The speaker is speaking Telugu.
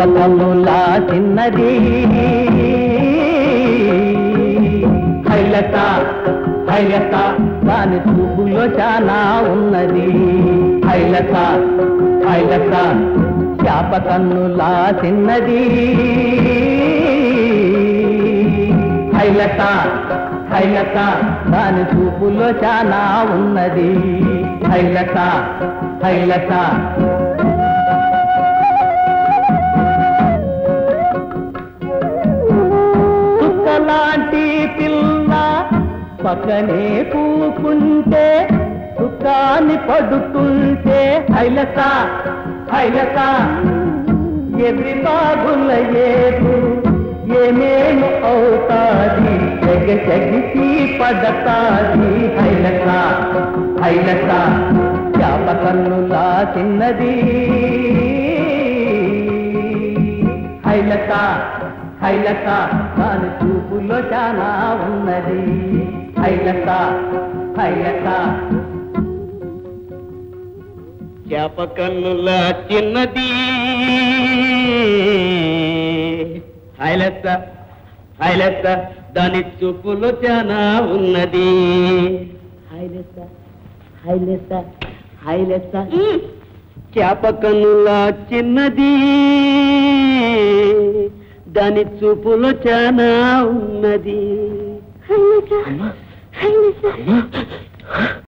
చేపకములా చిన్నది హైలత హైలత దాని చూపులో చాలా ఉన్నది హైలత హైలత చేపకన్నులా చిన్నది హైలత హైలత దాని చూపులో చాలా ఉన్నది హైలత హైలత చుక్కలాంటి పిల్ల పక్కనే కూకుంటే చుక్కాని పడుతుంటే హైలత హైలత ఎవ్రి బాగుల ఏదు ఏమేమి అవుతాది జగ జగిసి పడతాది హైలత హైలత చాప కన్నులా చిన్నది హైలత హైలత దాని చూపులో చాలా ఉన్నది హైలత హైలత చేప కన్నుల చిన్నది హైలెస్స హైలెస్స దాని చూపులో చాలా ఉన్నది హైలెస్స హైలెస్స హైలెస్స చేప కన్నుల చిన్నది దాని చూపులో చాలా ఉన్నది హైలెస హైలెస